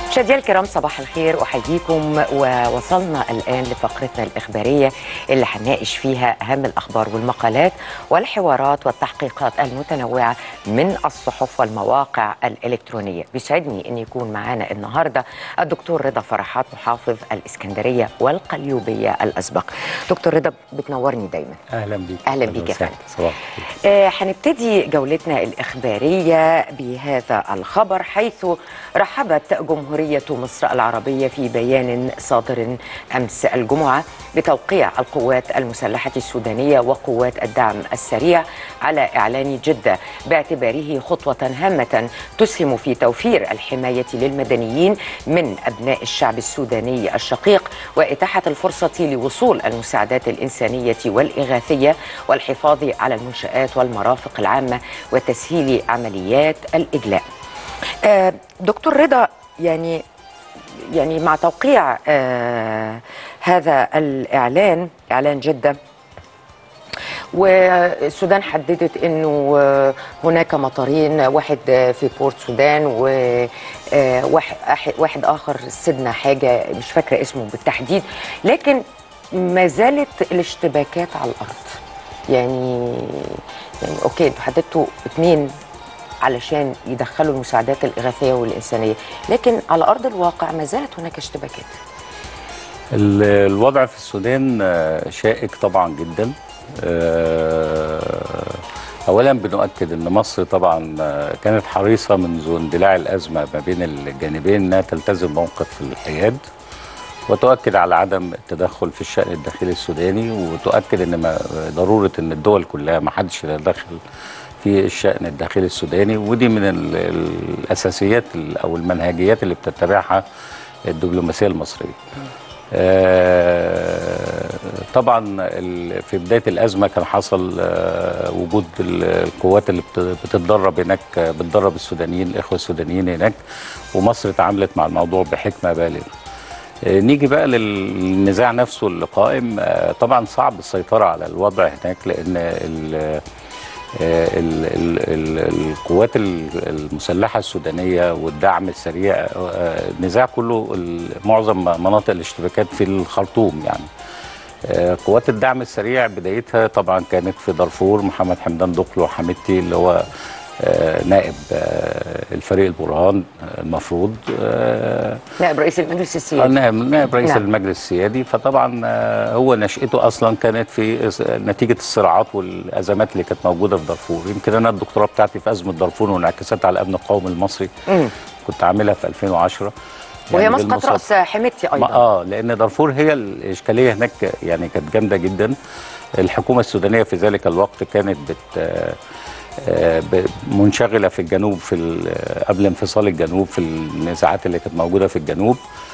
مشاهدينا الكرام صباح الخير احييكم ووصلنا الان لفقرتنا الاخباريه اللي هنناقش فيها اهم الاخبار والمقالات والحوارات والتحقيقات المتنوعه من الصحف والمواقع الالكترونيه بيسعدني ان يكون معانا النهارده الدكتور رضا فرحات محافظ الاسكندريه والقليوبيه الاسبق دكتور رضا بتنورني دايما اهلا بيك أهلا بيك يا وسهلا. فندم. صباح الخير آه، هنبتدي جولتنا الإخبارية بهذا الخبر حيث رحبت جمهورية مصر العربية في بيان صادر أمس الجمعة بتوقيع القوات المسلحة السودانية وقوات الدعم السريع على إعلان جدة باعتباره خطوة هامة تسهم في توفير الحماية للمدنيين من أبناء الشعب السوداني الشقيق وإتاحة الفرصة لوصول المساعدات الإنسانية والإغاثية والحفاظ على المنشآت والمرافق العامة وتسهيل عمليات الإجلاء آه، دكتور رضا يعني يعني مع توقيع آه هذا الإعلان إعلان جدة والسودان حددت انه آه، هناك مطارين واحد آه، في بورت سودان وواحد واحد اخر سيدنا حاجه مش فاكره اسمه بالتحديد لكن ما زالت الاشتباكات على الارض يعني يعني اوكي انتوا حددتوا اثنين علشان يدخلوا المساعدات الاغاثيه والانسانيه لكن على ارض الواقع ما زالت هناك اشتباكات ال- الوضع في السودان آه، شائك طبعا جدا آه، اولا بنؤكد ان مصر طبعا آه، كانت حريصه منذ اندلاع الازمه ما بين الجانبين انها تلتزم موقف الحياد وتؤكد على عدم التدخل في الشأن الداخلي السوداني وتؤكد ان ما ضروره ان الدول كلها ما حدش يتدخل في الشأن الداخلي السوداني ودي من ال- الاساسيات ال- او المنهجيات اللي بتتبعها الدبلوماسيه المصريه. آه، طبعا ال- في بدايه الازمه كان حصل آه، وجود ال- القوات اللي بت- بتتدرب هناك آه، بتدرب السودانيين الاخوه السودانيين هناك ومصر تعاملت مع الموضوع بحكمه بالغه. آه، نيجي بقى للنزاع نفسه اللي قائم آه، طبعا صعب السيطره على الوضع هناك لان ال- آه، ال- ال- ال- القوات ال- المسلحه السودانيه والدعم السريع آه، النزاع كله ال- معظم مناطق الاشتباكات في الخرطوم يعني آه، قوات الدعم السريع بدايتها طبعا كانت في دارفور محمد حمدان دقلو حميدتي اللي هو آه، نائب آه، الفريق البرهان آه، المفروض آه، نائب رئيس المجلس آه، السياسي نائب نائب رئيس نعم. المجلس السيادي فطبعا آه، هو نشأته اصلا كانت في س- نتيجه الصراعات والازمات اللي كانت موجوده في دارفور يمكن انا الدكتوراه بتاعتي في ازمه دارفور وانعكاساتها على الامن القومي المصري مم. كنت عاملها في 2010 وهي يعني مسقط بالمصادفة. راس حميدتي ما- ايضا اه لان دارفور هي الاشكاليه هناك يعني كانت جامده جدا الحكومه السودانيه في ذلك الوقت كانت بت آه، آه، ب- منشغله في الجنوب في ال- قبل انفصال الجنوب في النزاعات اللي كانت موجوده في الجنوب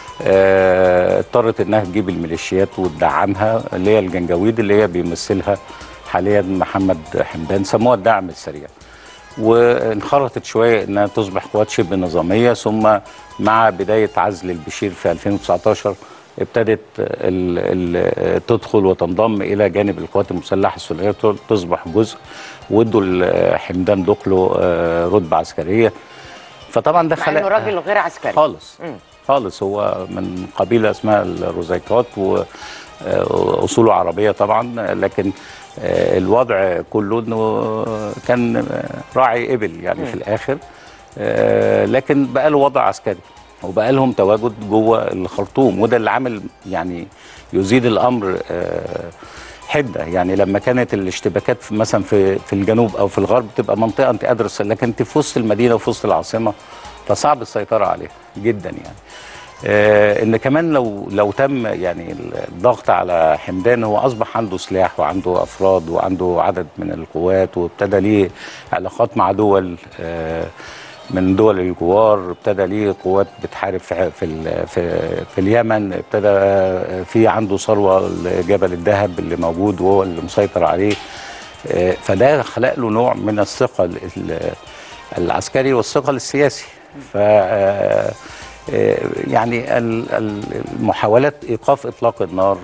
آه، اضطرت انها تجيب الميليشيات وتدعمها اللي هي الجنجويد اللي هي بيمثلها حاليا محمد حمدان سموها الدعم السريع وانخرطت شويه انها تصبح قوات شبه نظاميه ثم مع بدايه عزل البشير في 2019 ابتدت ال ال تدخل وتنضم الى جانب القوات المسلحه السوريه تصبح جزء وادوا لحمدان دقلو آه، رتبه عسكريه فطبعا ده مع انه خلق راجل غير عسكري خالص مم. خالص هو من قبيله اسمها الروزيكات واصوله عربيه طبعا لكن آه، الوضع كله انه كان راعي ابل يعني في الاخر آه، لكن بقى له وضع عسكري وبقى لهم تواجد جوه الخرطوم وده اللي عامل يعني يزيد الامر آه، حده يعني لما كانت الاشتباكات في مثلا في في الجنوب او في الغرب تبقى منطقه انت قادر تس- لكن انت في وسط المدينه وفي وسط العاصمه فصعب السيطره عليها جدا يعني آه ان كمان لو لو تم يعني الضغط على حمدان هو اصبح عنده سلاح وعنده افراد وعنده عدد من القوات وابتدى ليه علاقات مع دول آه من دول الجوار ابتدى ليه قوات بتحارب في في ال- في, في اليمن ابتدى آه، في عنده ثروه جبل الذهب اللي موجود وهو اللي مسيطر عليه آه، فده خلق له نوع من الثقه ال- ال- العسكري والثقه السياسي ف آه، آه، يعني ال- ال- المحاولات ايقاف اطلاق النار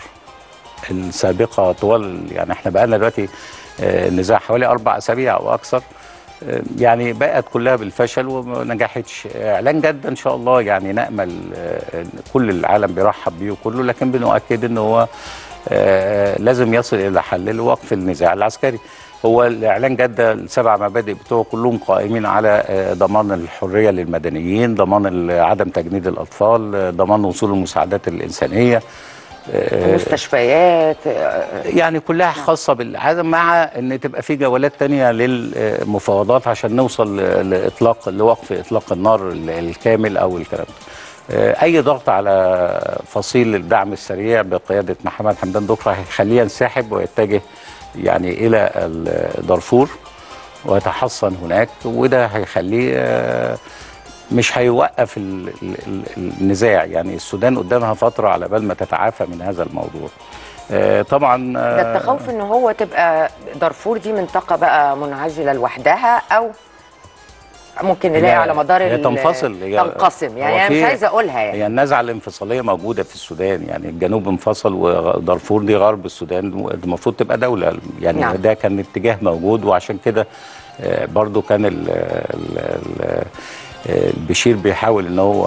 السابقه طوال يعني احنا بقى لنا دلوقتي آه، النزاع حوالي اربع اسابيع او اكثر يعني بقت كلها بالفشل وما نجحتش اعلان جده ان شاء الله يعني نامل آه، كل العالم بيرحب بيه وكله لكن بنؤكد ان هو آه، لازم يصل الى حل لوقف النزاع العسكري هو الاعلان جده السبع مبادئ بتوعه كلهم قائمين على آه، ضمان الحريه للمدنيين ضمان ال- عدم تجنيد الاطفال آه، ضمان وصول المساعدات الانسانيه آه، مستشفيات آه، يعني كلها خاصة بالعدم مع ان تبقى في جولات تانية للمفاوضات عشان نوصل ل- لاطلاق لوقف اطلاق النار ال- الكامل او الكلام ده. آه، اي ضغط على فصيل الدعم السريع بقيادة محمد حمدان دكرة هيخليه ينسحب ويتجه يعني الى ال- دارفور ويتحصن هناك وده هيخليه آه، مش هيوقف ال- ال- ال- النزاع يعني السودان قدامها فترة على بال ما تتعافى من هذا الموضوع آه، طبعا آه، ده التخوف ان هو تبقى دارفور دي منطقه بقى منعزله لوحدها او ممكن نلاقي هي- على مدار هي ال- تنفصل هي- تنقسم يعني هو انا مش في- عايزه اقولها يعني هي النزعة الانفصالية موجودة في السودان يعني الجنوب انفصل ودارفور دي غرب السودان المفروض تبقى دولة يعني نعم. نعم. ده كان اتجاه موجود وعشان كده آه، برضو كان ال ال ال البشير بيحاول ان هو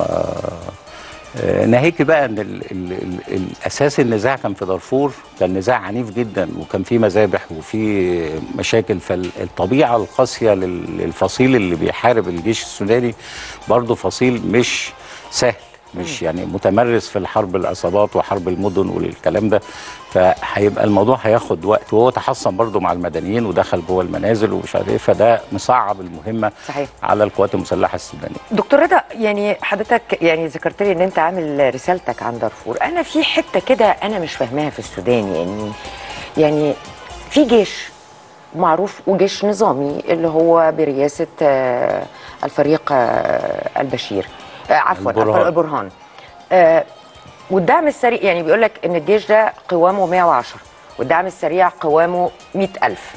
آه، ناهيك بقى ان ال ال ال الاساس النزاع كان في دارفور كان نزاع عنيف جدا وكان فيه مذابح وفيه مشاكل فالطبيعه القاسيه لل- للفصيل اللي بيحارب الجيش السوداني برضه فصيل مش سهل مش يعني متمرس في الحرب العصابات وحرب المدن والكلام ده فهيبقى الموضوع هياخد وقت وهو تحصن برضه مع المدنيين ودخل جوه المنازل ومش عارف ايه فده مصعب المهمه صحيح على القوات المسلحه السودانيه دكتور رضا يعني حضرتك يعني ذكرت لي ان انت عامل رسالتك عن دارفور انا في حته كده انا مش فاهماها في السودان يعني يعني في جيش معروف وجيش نظامي اللي هو برئاسه آه، الفريق آه، البشير آه، عفوا البرهان. الفريق البرهان آه، والدعم السريع يعني بيقول لك ان الجيش ده قوامه 110 والدعم السريع قوامه 100000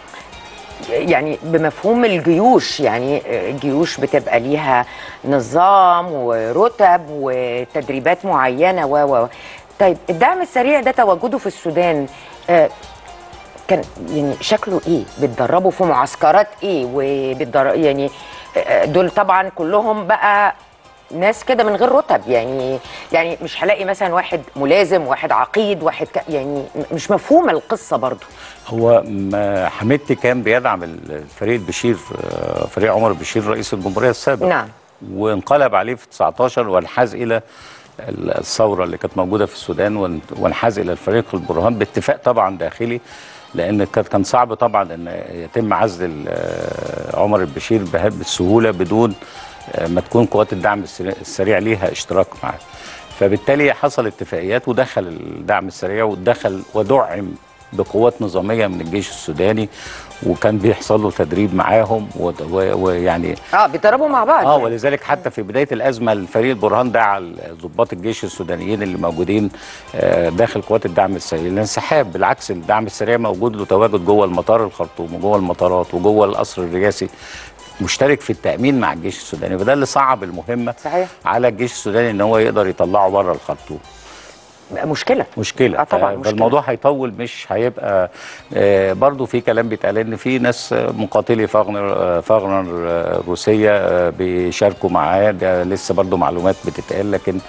يعني بمفهوم الجيوش يعني الجيوش بتبقى ليها نظام ورتب وتدريبات معينه و و طيب الدعم السريع ده تواجده في السودان آه، كان يعني شكله ايه؟ بتدربوا في معسكرات ايه؟ وبتدرب يعني آه، دول طبعا كلهم بقى ناس كده من غير رتب يعني يعني مش هلاقي مثلا واحد ملازم واحد عقيد واحد ك يعني م- مش مفهومه القصه برضو هو م- حميدتي كان بيدعم الفريق البشير آه، فريق عمر البشير رئيس الجمهوريه السابق نعم. وانقلب عليه في 19 وانحاز الى ال- الثوره اللي كانت موجوده في السودان وان- وانحاز الى الفريق البرهان باتفاق طبعا داخلي لان كان كان صعب طبعا ان يتم عزل ال- آه، عمر البشير به- بالسهوله بدون آه، ما تكون قوات الدعم السريع- السريع ليها اشتراك معاه فبالتالي حصل اتفاقيات ودخل الدعم السريع ودخل ودعم بقوات نظاميه من الجيش السوداني وكان بيحصل له تدريب معاهم و- و- ويعني اه بيتدربوا مع بعض اه يعني. ولذلك حتى في بدايه الازمه الفريق البرهان دعا ضباط الجيش السودانيين اللي موجودين آه، داخل قوات الدعم السريع الانسحاب بالعكس الدعم السريع موجود له تواجد جوه المطار الخرطوم وجوه المطارات وجوه القصر الرئاسي مشترك في التامين مع الجيش السوداني فده اللي صعب المهمه صحيح. على الجيش السوداني ان هو يقدر يطلعه بره الخرطوم مشكله مشكله اه طبعا ف- مشكله فالموضوع هيطول مش هيبقى آه، برضو في كلام بيتقال ان في ناس آه، مقاتلي فاغنر آه، فاغنر آه، روسيه آه، بيشاركوا معاه ده لسه برضو معلومات بتتقال لكن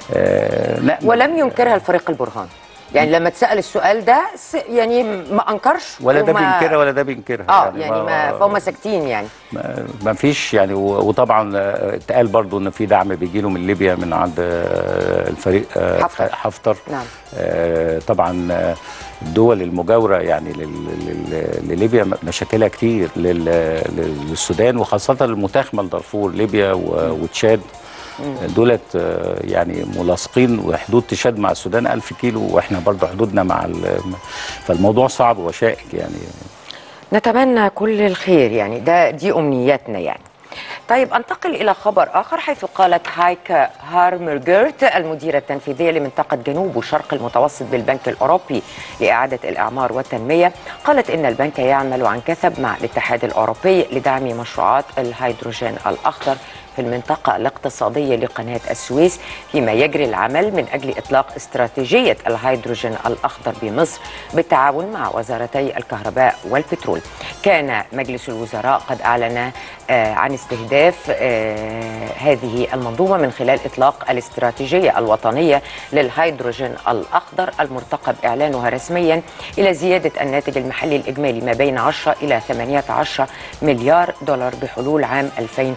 آه، نأمل ولم ينكرها الفريق البرهان يعني لما اتسال السؤال ده س- يعني ما انكرش ولا ده وما- بينكرها ولا ده بينكرها اه يعني ما فهم ساكتين يعني ما- ما فيش يعني و- وطبعا آه، اتقال برضو ان في دعم بيجي له من ليبيا من عند آه، الفريق آه، حفتر. حفتر نعم. آه، طبعا آه، الدول المجاوره يعني لل- لل- لليبيا م- مشاكلها كتير لل- لل- للسودان وخاصه المتاخمه لدارفور ليبيا و- وتشاد دولت آه، يعني ملاصقين وحدود تشاد مع السودان ألف كيلو واحنا برضو حدودنا مع ال- فالموضوع صعب وشائك يعني نتمنى كل الخير يعني ده دي امنياتنا يعني طيب انتقل الى خبر اخر حيث قالت هايك هارمرجرت المديره التنفيذيه لمنطقه جنوب وشرق المتوسط بالبنك الاوروبي لاعاده الاعمار والتنميه قالت ان البنك يعمل عن كثب مع الاتحاد الاوروبي لدعم مشروعات الهيدروجين الاخضر في المنطقة الاقتصادية لقناة السويس فيما يجري العمل من أجل إطلاق استراتيجية الهيدروجين الأخضر بمصر بالتعاون مع وزارتي الكهرباء والبترول كان مجلس الوزراء قد أعلن آه، عن استهداف آه، هذه المنظومة من خلال إطلاق الاستراتيجية الوطنية للهيدروجين الأخضر المرتقب إعلانها رسميا إلى زيادة الناتج المحلي الإجمالي ما بين 10 إلى 18 مليار دولار بحلول عام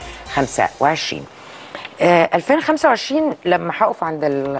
2025 آه، 2025 لما هقف عند ال-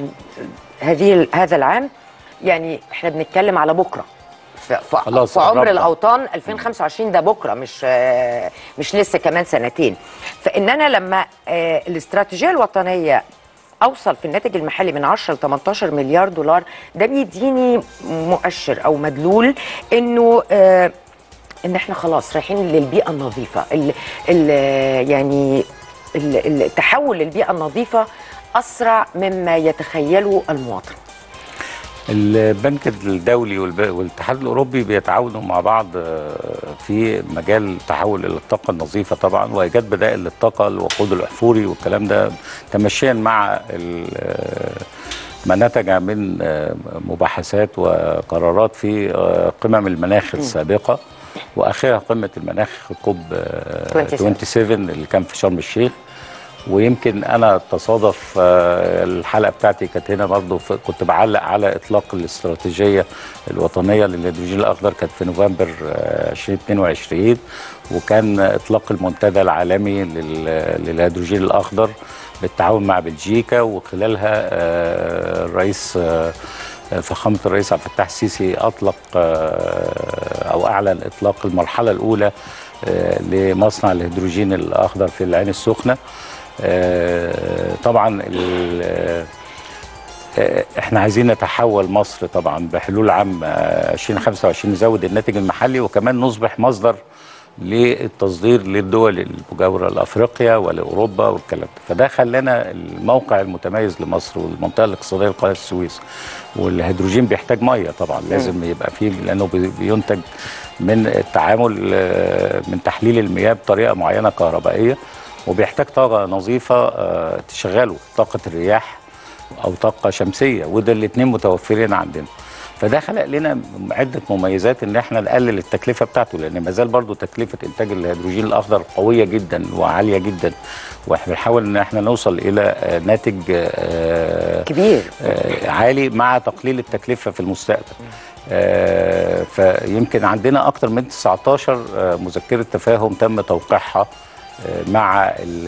هذه هذا العام يعني احنا بنتكلم على بكره في, في, خلاص في عمر قربنا. الاوطان 2025 ده بكره مش آه، مش لسه كمان سنتين فان انا لما آه، الاستراتيجيه الوطنيه اوصل في الناتج المحلي من 10 ل 18 مليار دولار ده بيديني مؤشر او مدلول انه آه، ان احنا خلاص رايحين للبيئه النظيفه ال ال يعني ال- التحول للبيئه النظيفه اسرع مما يتخيله المواطن البنك الدولي والب- والاتحاد الاوروبي بيتعاونوا مع بعض آه، في مجال التحول الى الطاقه النظيفه طبعا وايجاد بدائل للطاقه الوقود الاحفوري والكلام ده تمشيا مع ال- آه، ما نتج من آه، مباحثات وقرارات في آه، قمم المناخ السابقه واخرها قمه المناخ كوب آه، 27. 27 اللي كان في شرم الشيخ ويمكن انا تصادف آه، الحلقه بتاعتي كانت هنا برضه ف- كنت بعلق على اطلاق الاستراتيجيه الوطنيه للهيدروجين الاخضر كانت في نوفمبر آه، 2022 وكان اطلاق المنتدى العالمي لل- للهيدروجين الاخضر بالتعاون مع بلجيكا وخلالها آه، الرئيس آه، فخامة الرئيس عبد الفتاح السيسي أطلق آه، أو أعلن إطلاق المرحلة الأولى آه، لمصنع الهيدروجين الأخضر في العين السخنة آه، طبعا ال- آه، احنا عايزين نتحول مصر طبعا بحلول عام آه، 2025 نزود الناتج المحلي وكمان نصبح مصدر للتصدير للدول المجاوره لافريقيا ولاوروبا والكلام ده فده خلانا الموقع المتميز لمصر والمنطقه الاقتصاديه لقناه السويس والهيدروجين بيحتاج ميه طبعا لازم يبقى فيه لانه بي- بينتج من التعامل آه، من تحليل المياه بطريقه معينه كهربائيه وبيحتاج طاقه نظيفه آه، تشغله طاقه الرياح او طاقه شمسيه وده الاثنين متوفرين عندنا فده خلق لنا عده مميزات ان احنا نقلل التكلفه بتاعته لان ما زال برضه تكلفه انتاج الهيدروجين الاخضر قويه جدا وعاليه جدا واحنا بنحاول ان احنا نوصل الى آه، ناتج آه، كبير آه، عالي مع تقليل التكلفه في المستقبل آه، فيمكن عندنا اكثر من 19 آه، مذكره تفاهم تم توقيعها آه، مع ال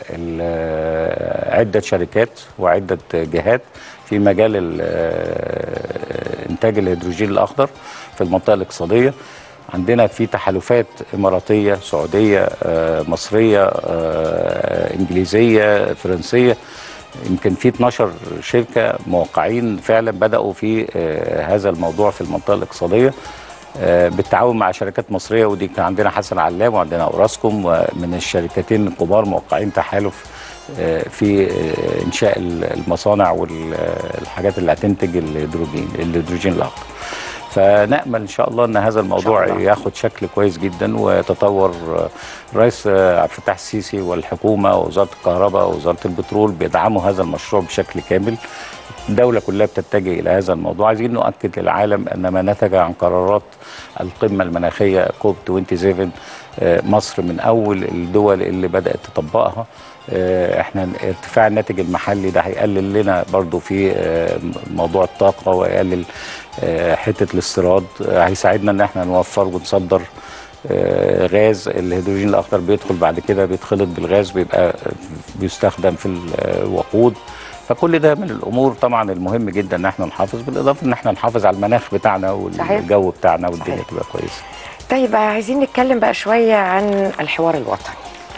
ال عده شركات وعده جهات في مجال ال- آه، انتاج الهيدروجين الاخضر في المنطقه الاقتصاديه عندنا في تحالفات اماراتيه سعوديه آه، مصريه آه، انجليزيه فرنسيه يمكن في 12 شركه موقعين فعلا بداوا في آه، هذا الموضوع في المنطقه الاقتصاديه آه، بالتعاون مع شركات مصريه ودي كان عندنا حسن علام وعندنا اوراسكوم ومن الشركتين الكبار موقعين تحالف آه، في آه، انشاء المصانع والحاجات اللي هتنتج الهيدروجين الهيدروجين الاخضر فنامل ان شاء الله ان هذا الموضوع الله. ياخد شكل كويس جدا ويتطور آه، الرئيس آه، عبد الفتاح السيسي والحكومه ووزاره الكهرباء ووزاره البترول بيدعموا هذا المشروع بشكل كامل الدولة كلها بتتجه إلى هذا الموضوع عايزين نؤكد للعالم أن ما نتج عن قرارات القمة المناخية كوب 27 آه، مصر من أول الدول اللي بدأت تطبقها آه، احنا ارتفاع الناتج المحلي ده هيقلل لنا برضو في آه، موضوع الطاقة ويقلل آه، حتة الاستيراد آه، هيساعدنا ان احنا نوفر ونصدر آه، غاز الهيدروجين الاخضر بيدخل بعد كده بيتخلط بالغاز بيبقى بيستخدم في الوقود فكل ده من الامور طبعا المهم جدا ان احنا نحافظ بالاضافه ان احنا نحافظ على المناخ بتاعنا صحيح. والجو بتاعنا والدنيا صحيح. تبقى كويسه طيب عايزين نتكلم بقى شوية عن الحوار الوطني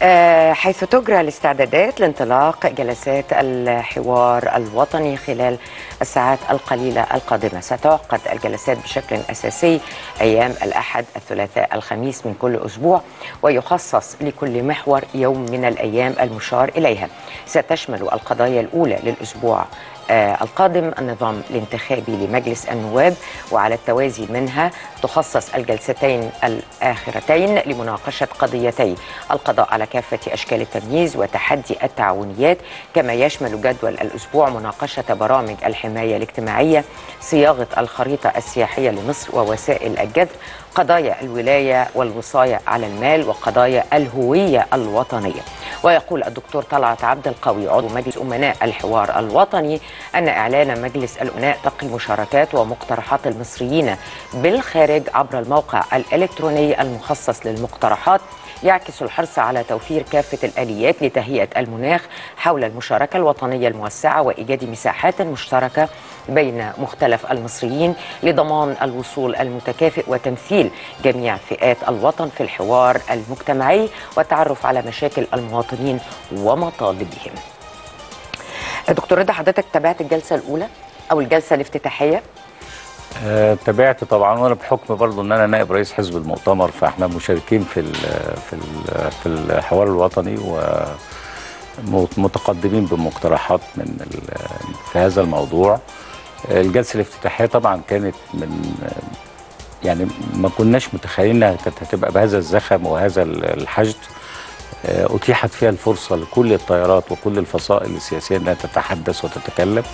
آه، حيث تجرى الاستعدادات لانطلاق جلسات الحوار الوطني خلال الساعات القليلة القادمة ستعقد الجلسات بشكل أساسي أيام الأحد الثلاثاء الخميس من كل أسبوع ويخصص لكل محور يوم من الأيام المشار إليها ستشمل القضايا الأولى للأسبوع آه، القادم النظام الانتخابي لمجلس النواب وعلى التوازي منها تخصص الجلستين الآخرتين لمناقشة قضيتي القضاء على كافة أشكال التمييز وتحدي التعاونيات كما يشمل جدول الأسبوع مناقشة برامج الحماية الاجتماعية صياغة الخريطة السياحية لمصر ووسائل الجذب قضايا الولاية والوصاية على المال وقضايا الهوية الوطنية ويقول الدكتور طلعت عبد القوي عضو مجلس أمناء الحوار الوطني أن إعلان مجلس الأمناء تقي مشاركات ومقترحات المصريين بالخارج عبر الموقع الإلكتروني المخصص للمقترحات يعكس الحرص على توفير كافة الآليات لتهيئة المناخ حول المشاركة الوطنية الموسعة وإيجاد مساحات مشتركة بين مختلف المصريين لضمان الوصول المتكافئ وتمثيل جميع فئات الوطن في الحوار المجتمعي والتعرف على مشاكل المواطنين ومطالبهم. دكتور رضا حضرتك تابعت الجلسة الأولى أو الجلسة الافتتاحية؟ آه، تابعت طبعا وانا بحكم برضو ان انا نائب رئيس حزب المؤتمر فاحنا مشاركين في ال في ال في الحوار الوطني ومتقدمين بمقترحات من ال- في هذا الموضوع آه، الجلسه الافتتاحيه طبعا كانت من آه، يعني ما كناش متخيلين انها كانت هتبقى بهذا الزخم وهذا ال- الحشد آه، اتيحت فيها الفرصه لكل التيارات وكل الفصائل السياسيه انها تتحدث وتتكلم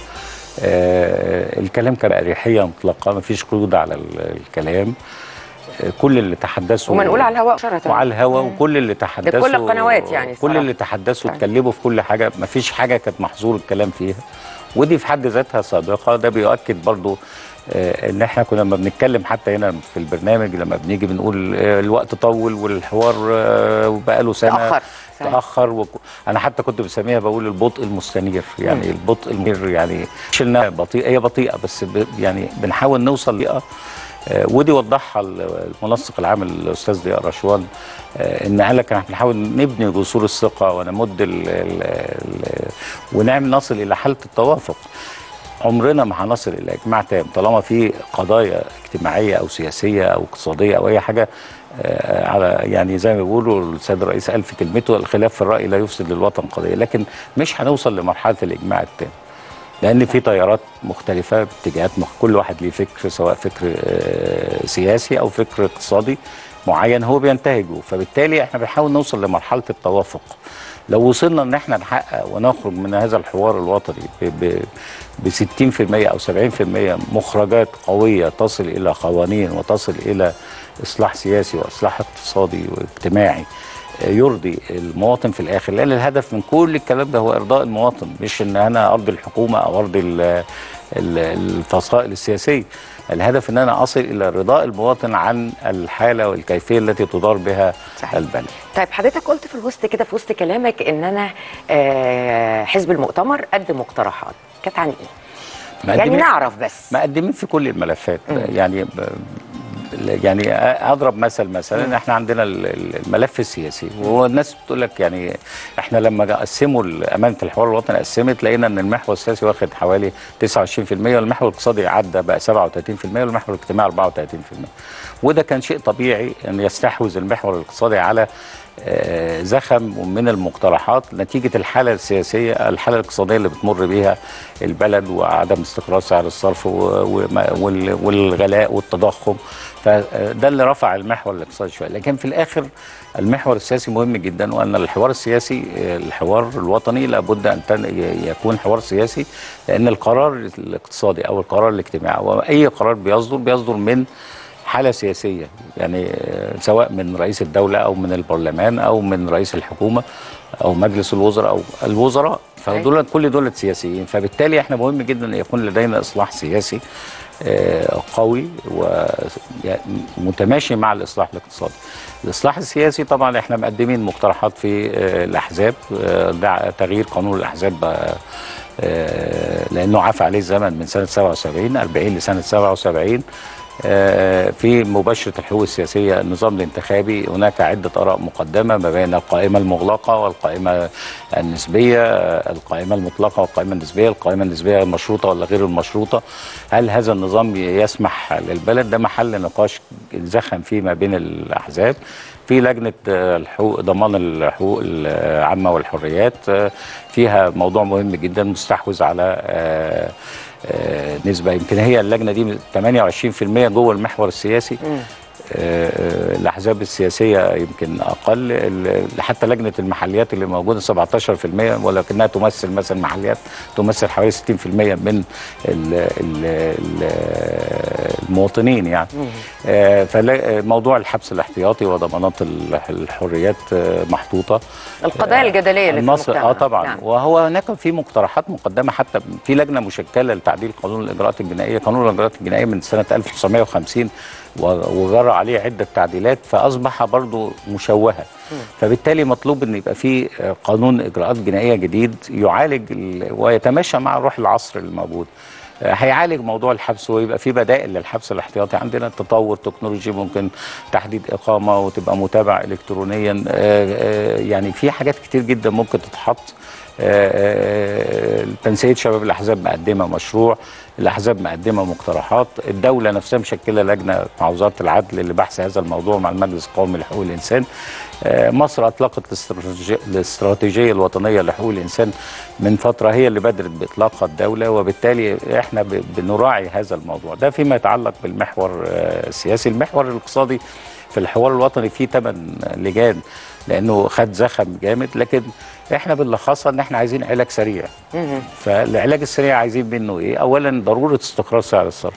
آه، الكلام كان اريحيه مطلقه ما فيش قيود على ال- الكلام آه، كل اللي تحدثوا ومنقول على الهواء مباشرة وعلى الهوا وكل اللي تحدثوا لكل القنوات يعني كل الصراحة. اللي تحدثوا طيب. اتكلموا في كل حاجه ما فيش حاجه كانت محظور الكلام فيها ودي في حد ذاتها سابقه ده بيؤكد برضو آه، ان احنا كنا لما بنتكلم حتى هنا في البرنامج لما بنيجي بنقول آه، الوقت طول والحوار آه، بقاله سنه تأخر. صحيح. تاخر وك... انا حتى كنت بسميها بقول البطء المستنير يعني مم. البطء المستنير يعني مش انها بطيئه هي بطيئه بس ب... يعني بنحاول نوصل لبيئه آه، ودي وضحها ال- المنسق العام الاستاذ ضياء رشوان آه، ان قال لك احنا بنحاول نبني جسور الثقه ونمد ال ال ال ونعمل نصل الى حاله التوافق عمرنا ما هنصل الى اجماع تام طالما في قضايا اجتماعيه او سياسيه او اقتصاديه او اي حاجه آه، على يعني زي ما بيقولوا السيد الرئيس قال في كلمته الخلاف في الراي لا يفسد للوطن قضيه لكن مش هنوصل لمرحله الاجماع التام لان في تيارات مختلفه باتجاهات مخ... كل واحد ليه فكر سواء فكر آه، سياسي او فكر اقتصادي معين هو بينتهجه فبالتالي احنا بنحاول نوصل لمرحله التوافق لو وصلنا ان احنا نحقق ونخرج من هذا الحوار الوطني ب ب ب 60% او 70% مخرجات قويه تصل الى قوانين وتصل الى اصلاح سياسي واصلاح اقتصادي واجتماعي يرضي المواطن في الاخر لان الهدف من كل الكلام ده هو ارضاء المواطن مش ان انا ارضي الحكومه او ارضي ال- ال- الفصائل السياسيه الهدف ان انا اصل الى رضاء المواطن عن الحاله والكيفيه التي تدار بها صحيح. البلد طيب حضرتك قلت في الوسط كده في وسط كلامك ان انا آه، حزب المؤتمر قدم مقترحات كانت عن ايه؟ يعني مقدمين- نعرف بس مقدمين في كل الملفات مم. يعني ب- يعني اضرب مثل مثلا احنا عندنا ال- ال- الملف السياسي وهو الناس بتقول لك يعني احنا لما جا- قسموا ال- امانه الحوار الوطني قسمت لقينا ان المحور السياسي واخد حوالي 29% والمحور الاقتصادي عدى بقى 37% والمحور الاجتماعي 34% وده كان شيء طبيعي ان يستحوذ المحور الاقتصادي على آه، زخم من المقترحات نتيجه الحاله السياسيه الحاله الاقتصاديه اللي بتمر بيها البلد وعدم استقرار سعر الصرف و- وما- وال- والغلاء والتضخم فده اللي رفع المحور الاقتصادي شويه لكن في الاخر المحور السياسي مهم جدا وان الحوار السياسي آه، الحوار الوطني لابد ان تن- ي- يكون حوار سياسي لان القرار الاقتصادي او القرار الاجتماعي او اي قرار بيصدر بيصدر من حالة سياسية يعني آه، سواء من رئيس الدولة أو من البرلمان أو من رئيس الحكومة أو مجلس الوزراء أو الوزراء فدول كل دول سياسيين فبالتالي احنا مهم جدا أن يكون لدينا إصلاح سياسي آه، قوي ومتماشي مع الإصلاح الاقتصادي الإصلاح السياسي طبعا احنا مقدمين مقترحات في آه، الأحزاب آه، دع- تغيير قانون الأحزاب آه، آه، لأنه عفى عليه الزمن من سنة 77 40 لسنة 77 آه، في مباشره الحقوق السياسيه النظام الانتخابي هناك عده اراء مقدمه ما بين القائمه المغلقه والقائمه النسبيه آه، القائمه المطلقه والقائمه النسبيه القائمه النسبيه المشروطه ولا غير المشروطه هل هذا النظام يسمح للبلد ده محل نقاش زخم فيه ما بين الاحزاب في لجنه آه، الحقوق ضمان الحقوق العامه والحريات آه، فيها موضوع مهم جدا مستحوذ على آه، آه، نسبه يمكن هي اللجنه دي 28% جوه المحور السياسي آه، آه، الاحزاب السياسيه يمكن اقل ال- حتى لجنه المحليات اللي موجوده 17% ولكنها تمثل مثلا محليات تمثل حوالي 60% من ال ال ال المواطنين يعني آه، فموضوع الحبس الاحتياطي وضمانات ال- الحريات آه، محطوطه القضايا الجدليه اللي في مصر المجتمع اه طبعا نعم. وهو هناك في مقترحات مقدمه حتى في لجنه مشكله لتعديل قانون الاجراءات الجنائيه قانون الاجراءات الجنائيه من سنه 1950 و- وجرى عليه عده تعديلات فاصبح برضه مشوها فبالتالي مطلوب ان يبقى في آه، قانون اجراءات جنائيه جديد يعالج ال- ويتماشى مع روح العصر الموجود آه، هيعالج موضوع الحبس ويبقى في بدائل للحبس الاحتياطي عندنا تطور تكنولوجي ممكن تحديد اقامه وتبقى متابع الكترونيا آه، آه، يعني في حاجات كتير جدا ممكن تتحط آه، آه، تنسيق شباب الاحزاب مقدمه مشروع الاحزاب مقدمه مقترحات الدوله نفسها مشكله لجنه مع وزاره العدل لبحث هذا الموضوع مع المجلس القومي لحقوق الانسان آه، مصر اطلقت الاستراتيجيه الاستراتيجية الوطنيه لحقوق الانسان من فتره هي اللي بدرت باطلاقها الدوله وبالتالي احنا ب- بنراعي هذا الموضوع ده فيما يتعلق بالمحور آه، السياسي المحور الاقتصادي في الحوار الوطني فيه ثمان لجان لانه خد زخم جامد لكن احنا بنلخصها ان احنا عايزين علاج سريع فالعلاج السريع عايزين منه ايه اولا ضروره استقرار سعر الصرف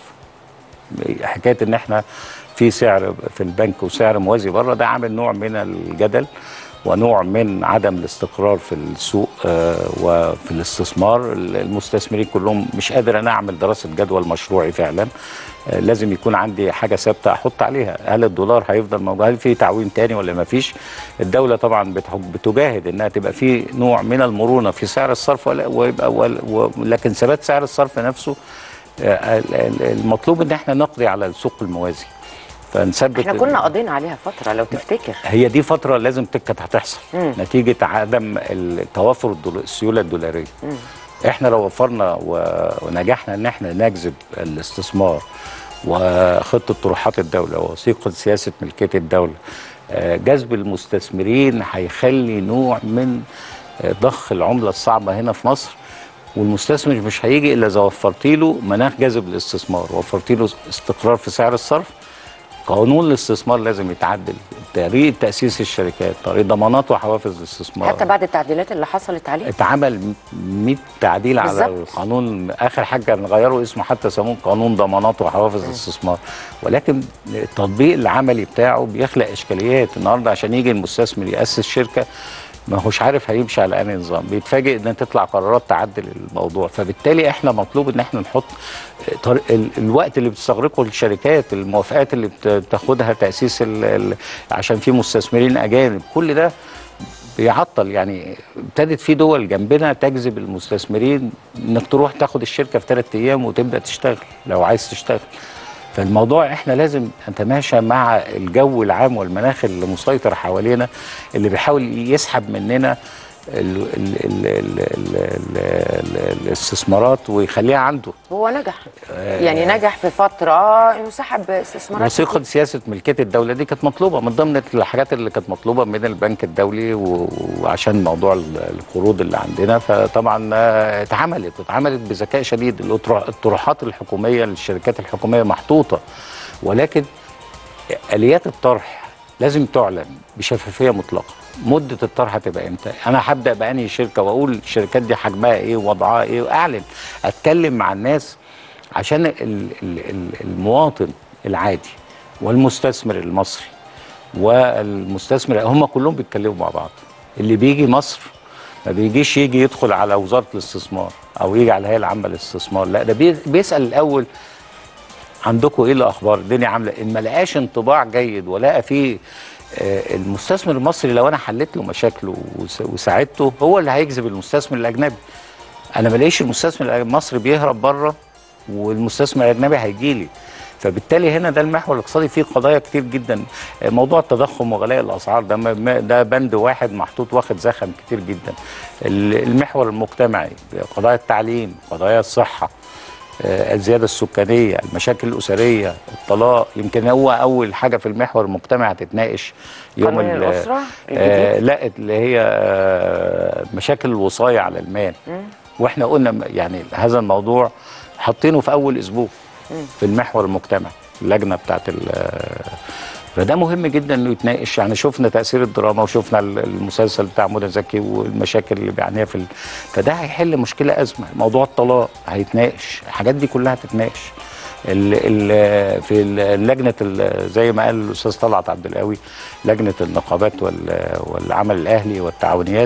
حكايه ان احنا في سعر في البنك وسعر موازي بره ده عامل نوع من الجدل ونوع من عدم الاستقرار في السوق آه، وفي الاستثمار المستثمرين كلهم مش قادر انا اعمل دراسه جدوى مشروعي فعلا آه، لازم يكون عندي حاجه ثابته احط عليها هل الدولار هيفضل موجود هل في تعويم تاني ولا ما فيش الدوله طبعا بتح- بتجاهد انها تبقى في نوع من المرونه في سعر الصرف ولا ويبقى ولا- و- لكن ثبات سعر الصرف نفسه آه، ال- ال- المطلوب ان احنا نقضي على السوق الموازي فنثبت احنا كنا قضينا عليها فتره لو تفتكر هي دي فتره لازم تك- كانت هتحصل مم. نتيجه عدم التوافر الدول- السيوله الدولاريه احنا لو وفرنا و- ونجحنا ان احنا نجذب الاستثمار وخطه طروحات الدوله ووثيقه سياسه ملكيه الدوله آه، جذب المستثمرين هيخلي نوع من آه، ضخ العمله الصعبه هنا في مصر والمستثمر مش هيجي الا اذا وفرت له مناخ جذب الاستثمار وفرت له استقرار في سعر الصرف قانون الاستثمار لازم يتعدل طريقه تاسيس الشركات طريقه ضمانات وحوافز الاستثمار حتى بعد التعديلات اللي حصلت عليه اتعمل 100 تعديل على بالظبط. القانون اخر حاجه كان غيروا اسمه حتى سموه قانون ضمانات وحوافز الاستثمار ولكن التطبيق العملي بتاعه بيخلق اشكاليات النهارده عشان يجي المستثمر ياسس شركه ما هوش عارف هيمشي على انهي نظام بيتفاجئ ان تطلع قرارات تعدل الموضوع فبالتالي احنا مطلوب ان احنا نحط طريق ال- الوقت اللي بتستغرقه الشركات الموافقات اللي بت- بتاخدها تاسيس ال- ال- عشان في مستثمرين اجانب كل ده بيعطل يعني ابتدت في دول جنبنا تجذب المستثمرين انك تروح تاخد الشركه في ثلاث ايام وتبدا تشتغل لو عايز تشتغل فالموضوع احنا لازم نتماشى مع الجو العام والمناخ اللي مسيطر حوالينا اللي بيحاول يسحب مننا ال ال ال ال ال ال ال الاستثمارات ويخليها عنده هو نجح يعني نجح في فتره انه سحب استثمارات وثيقه سياسه ملكيه الدوله دي كانت مطلوبه من ضمن الحاجات اللي كانت مطلوبه من البنك الدولي و- وعشان موضوع ال- القروض اللي عندنا فطبعا آه، اتعملت اتعملت بذكاء شديد الأطر- الطروحات الحكوميه للشركات الحكوميه محطوطه ولكن اليات الطرح لازم تعلن بشفافيه مطلقه مده الطرح هتبقى امتى انا هبدا بانهي شركه واقول الشركات دي حجمها ايه ووضعها ايه واعلن اتكلم مع الناس عشان ال- ال- ال- المواطن العادي والمستثمر المصري والمستثمر هم كلهم بيتكلموا مع بعض اللي بيجي مصر ما بيجيش يجي يدخل على وزاره الاستثمار او يجي على الهيئه العامه للاستثمار لا ده بي- بيسال الاول عندكم ايه الاخبار الدنيا عامله ان ما لقاش انطباع جيد ولقى فيه آه، المستثمر المصري لو انا حليت له مشاكله وس- وساعدته هو اللي هيجذب المستثمر الاجنبي انا ما لاقيش المستثمر المصري بيهرب بره والمستثمر الاجنبي هيجي لي فبالتالي هنا ده المحور الاقتصادي فيه قضايا كتير جدا موضوع التضخم وغلاء الاسعار ده م- م- ده بند واحد محطوط واخد زخم كتير جدا ال- المحور المجتمعي قضايا التعليم قضايا الصحه آه، الزياده السكانيه المشاكل الاسريه الطلاق يمكن هو اول حاجه في المحور المجتمعي هتتناقش يوم قانون ال- الأسرة آه الجديد؟ لا اللي هي آه، مشاكل الوصايه على المال واحنا قلنا م- يعني هذا الموضوع حاطينه في اول اسبوع في المحور المجتمعي اللجنه بتاعت ال- فده مهم جدا انه يتناقش يعني شفنا تاثير الدراما وشفنا ال- المسلسل بتاع منى زكي والمشاكل اللي بيعانيها في ال... فده هيحل مشكله ازمه موضوع الطلاق هيتناقش الحاجات دي كلها هتتناقش ال ال في ال- لجنه ال- زي ما قال الاستاذ طلعت عبد القوي لجنه النقابات وال- والعمل الاهلي والتعاونيات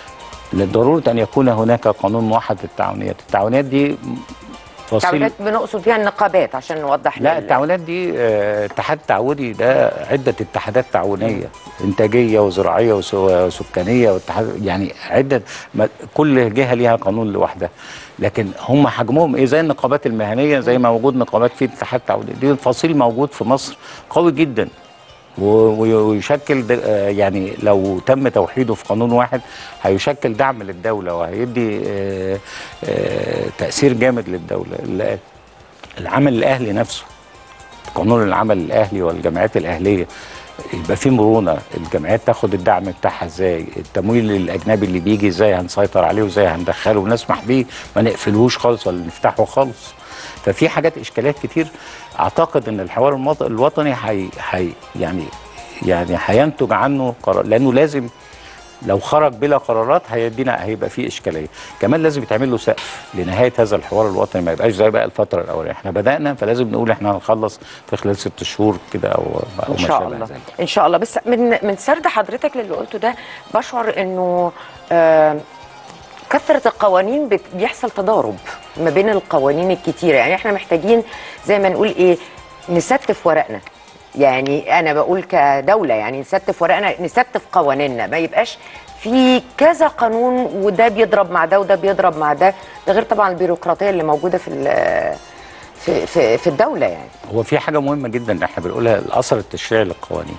لضروره ان يكون هناك قانون موحد للتعاونيات التعاونيات دي فصيل تعويضات بنقصد فيها النقابات عشان نوضح لا لل- التعاونات دي آه، اتحاد تعاوني ده عده اتحادات تعاونيه انتاجيه وزراعيه وس- وسكانيه واتحاد يعني عده ما- كل جهه ليها قانون لوحدها لكن هم حجمهم ايه زي النقابات المهنيه زي ما موجود نقابات في اتحاد تعاوني دي فصيل موجود في مصر قوي جدا و- وي- ويشكل د- آه، يعني لو تم توحيده في قانون واحد هيشكل دعم للدوله وهيدي آه، آه، تاثير جامد للدوله ال- العمل الاهلي نفسه قانون العمل الاهلي والجمعيات الاهليه يبقى في مرونه الجمعيات تاخد الدعم بتاعها ازاي التمويل الاجنبي اللي بيجي ازاي هنسيطر عليه وازاي هندخله ونسمح بيه ما نقفلهوش خالص ولا نفتحه خالص ففي حاجات اشكاليات كتير اعتقد ان الحوار المط- الوطني حي حي يعني يعني هينتج عنه قرار لانه لازم لو خرج بلا قرارات هيدينا هيبقى فيه اشكاليه كمان لازم يتعمل له سقف لنهايه هذا الحوار الوطني ما يبقاش زي بقى الفتره الاولانيه احنا بدانا فلازم نقول احنا هنخلص في خلال ست شهور كده او او ان ما شاء شابه الله ذلك. ان شاء الله بس من من سرد حضرتك للي قلته ده بشعر انه آه، كثره القوانين بت- بيحصل تضارب ما بين القوانين الكتيره يعني احنا محتاجين زي ما نقول ايه نستف ورقنا يعني انا بقول كدوله يعني نستف ورقنا نستف قوانيننا ما يبقاش في كذا قانون وده بيضرب مع ده وده بيضرب مع ده ده غير طبعا البيروقراطيه اللي موجوده في ال- في في, في الدوله يعني هو في حاجه مهمه جدا احنا بنقولها الاثر التشريعي للقوانين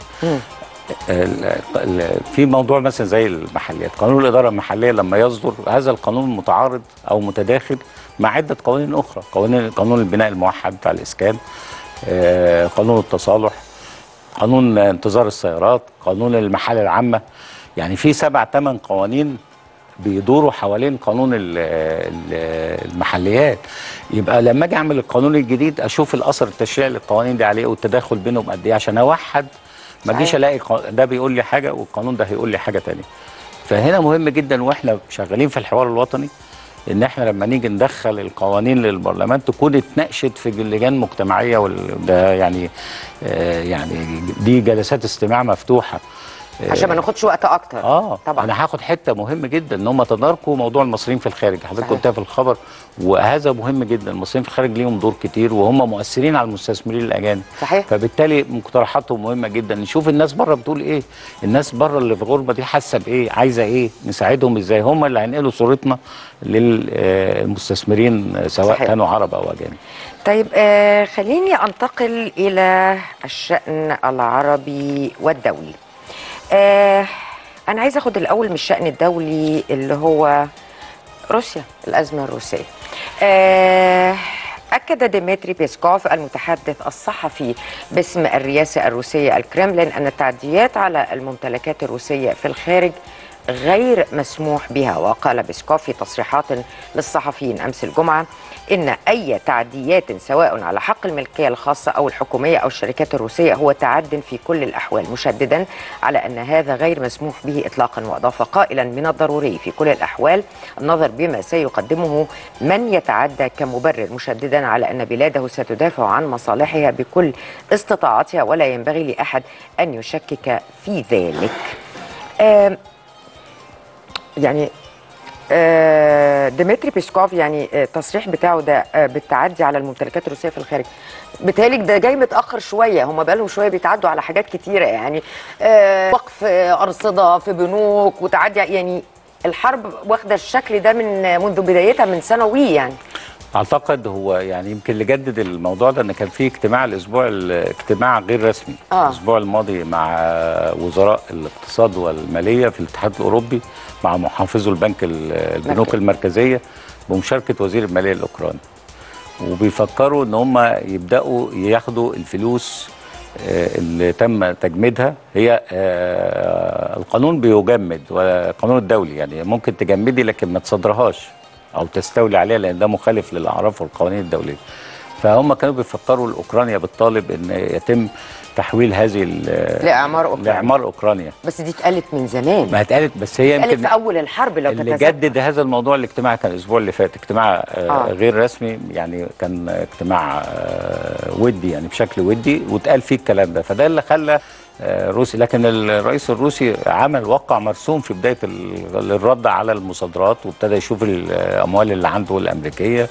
ال- ال- في موضوع مثلا زي المحليات قانون الاداره المحليه لما يصدر هذا القانون متعارض او متداخل مع عده قوانين اخرى قوانين قانون البناء الموحد بتاع الاسكان آه، قانون التصالح قانون انتظار السيارات قانون المحال العامه يعني في سبع ثمان قوانين بيدوروا حوالين قانون ال- ال- المحليات يبقى لما اجي اعمل القانون الجديد اشوف الاثر التشريعي للقوانين دي عليه والتداخل بينهم قد ايه عشان اوحد ما اجيش صحيح. الاقي ق- ده بيقول لي حاجه والقانون ده هيقول لي حاجه تانية فهنا مهم جدا واحنا شغالين في الحوار الوطني ان احنا لما نيجي ندخل القوانين للبرلمان تكون اتناقشت في لجان مجتمعيه وده يعني آه يعني دي جلسات استماع مفتوحه عشان ما ناخدش وقت اكتر اه طبعا انا هاخد حته مهم جدا ان هم تداركوا موضوع المصريين في الخارج حضرتك صحيح. قلتها في الخبر وهذا مهم جدا المصريين في الخارج ليهم دور كتير وهم مؤثرين على المستثمرين الاجانب صحيح فبالتالي مقترحاتهم مهمه جدا نشوف الناس بره بتقول ايه الناس بره اللي في الغربه دي حاسه بايه عايزه ايه نساعدهم ازاي هم اللي هينقلوا صورتنا للمستثمرين سواء صحيح. كانوا عرب او اجانب طيب آه خليني انتقل الى الشان العربي والدولي آه انا عايزه اخد الاول من الشان الدولي اللي هو روسيا الازمه الروسيه آه أكد ديمتري بيسكوف المتحدث الصحفي باسم الرئاسة الروسية الكرملين أن التعديات على الممتلكات الروسية في الخارج غير مسموح بها وقال بيسكوف في تصريحات للصحفيين أمس الجمعة إن أي تعديات سواء على حق الملكية الخاصة أو الحكومية أو الشركات الروسية هو تعد في كل الأحوال مشددا على أن هذا غير مسموح به إطلاقا وأضاف قائلا من الضروري في كل الأحوال النظر بما سيقدمه من يتعدى كمبرر مشددا على أن بلاده ستدافع عن مصالحها بكل استطاعتها ولا ينبغي لأحد أن يشكك في ذلك آم، يعني آه، ديمتري بيسكوف يعني آه، التصريح بتاعه ده آه، بالتعدي على الممتلكات الروسيه في الخارج بالتالي ده جاي متاخر شويه هم بقالهم شويه بيتعدوا على حاجات كتيره يعني آه، وقف آه، ارصده في بنوك وتعدي يعني الحرب واخده الشكل ده من منذ بدايتها من سنوي يعني اعتقد هو يعني يمكن اللي جدد الموضوع ده ان كان في اجتماع الاسبوع الاجتماع غير رسمي آه. الاسبوع الماضي مع وزراء الاقتصاد والماليه في الاتحاد الاوروبي مع محافظو البنك ال- البنوك مركزي. المركزيه بمشاركه وزير الماليه الاوكراني وبيفكروا ان هم يبداوا ياخدوا الفلوس آه، اللي تم تجميدها هي آه، القانون بيجمد والقانون الدولي يعني ممكن تجمدي لكن ما تصدرهاش او تستولي عليها لان ده مخالف للاعراف والقوانين الدوليه فهم كانوا بيفكروا لاوكرانيا بالطالب ان يتم تحويل هذه ال- لإعمار أوكرانيا. لاعمار اوكرانيا بس دي اتقالت من زمان ما اتقالت بس هي اتقالت يمكن في اول الحرب لو اللي تتذكر جدد هذا الموضوع الاجتماع كان الاسبوع اللي فات اجتماع آه آه. غير رسمي يعني كان اجتماع آه ودي يعني بشكل ودي واتقال فيه الكلام ده فده اللي خلى آه روسي لكن الرئيس الروسي عمل وقع مرسوم في بدايه ال- الرد على المصادرات وابتدى يشوف الاموال اللي عنده الامريكيه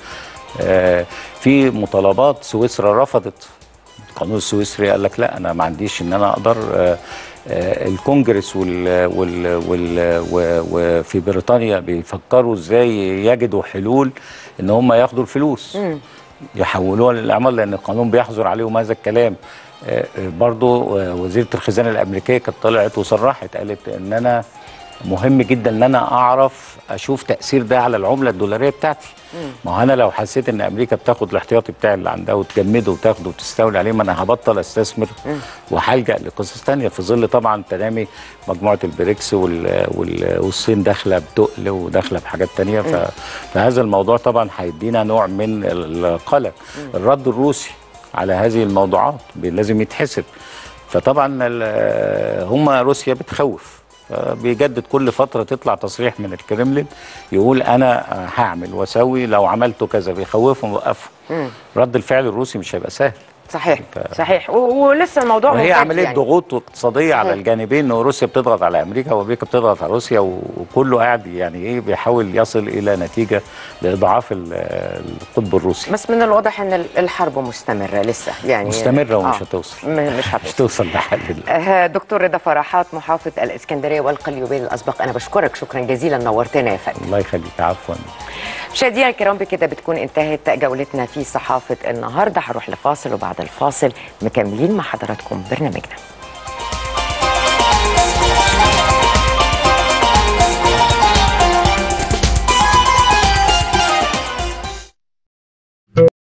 آه في مطالبات سويسرا رفضت القانون السويسري قال لك لا انا ما عنديش ان انا اقدر آه، آه، الكونجرس وال وال وال و- وفي بريطانيا بيفكروا ازاي يجدوا حلول ان هم ياخدوا الفلوس يحولوها للاعمال لان القانون بيحظر عليهم هذا الكلام آه، آه، برضو آه، وزيره الخزانه الامريكيه كانت طلعت وصرحت قالت ان انا مهم جدا ان انا اعرف اشوف تاثير ده على العمله الدولاريه بتاعتي ما هو انا لو حسيت ان امريكا بتاخد الاحتياطي بتاعي اللي عندها وتجمده وتاخده وتستولي عليه ما انا هبطل استثمر وهلجا لقصص تانية في ظل طبعا تنامي مجموعه البريكس وال وال والصين داخله بتقل وداخله بحاجات تانية ف فهذا الموضوع طبعا هيدينا نوع من القلق الرد الروسي على هذه الموضوعات بي- لازم يتحسب فطبعا ال- هم روسيا بتخوف بيجدد كل فتره تطلع تصريح من الكرملين يقول انا هعمل واسوي لو عملته كذا بيخوفهم وقفهم رد الفعل الروسي مش هيبقى سهل صحيح صحيح و- ولسه الموضوع وهي ممتد عمليه يعني. ضغوط اقتصاديه على صحيح. الجانبين ان روسيا بتضغط على امريكا وامريكا بتضغط على روسيا و- وكله قاعد يعني ايه بيحاول يصل الى نتيجه لاضعاف ال- القطب الروسي بس من الواضح ان ال- الحرب مستمره لسه يعني مستمره ومش آه. هتوصل م- مش مش هتوصل توصل لحل آه، دكتور رضا فرحات محافظ الاسكندريه والقليوبين الاسبق انا بشكرك شكرا جزيلا نورتنا يا فندم الله يخليك عفوا مشاهدينا الكرام بكده بتكون انتهت جولتنا في صحافه النهارده هروح لفاصل وبعد الفاصل مكملين مع حضراتكم برنامجنا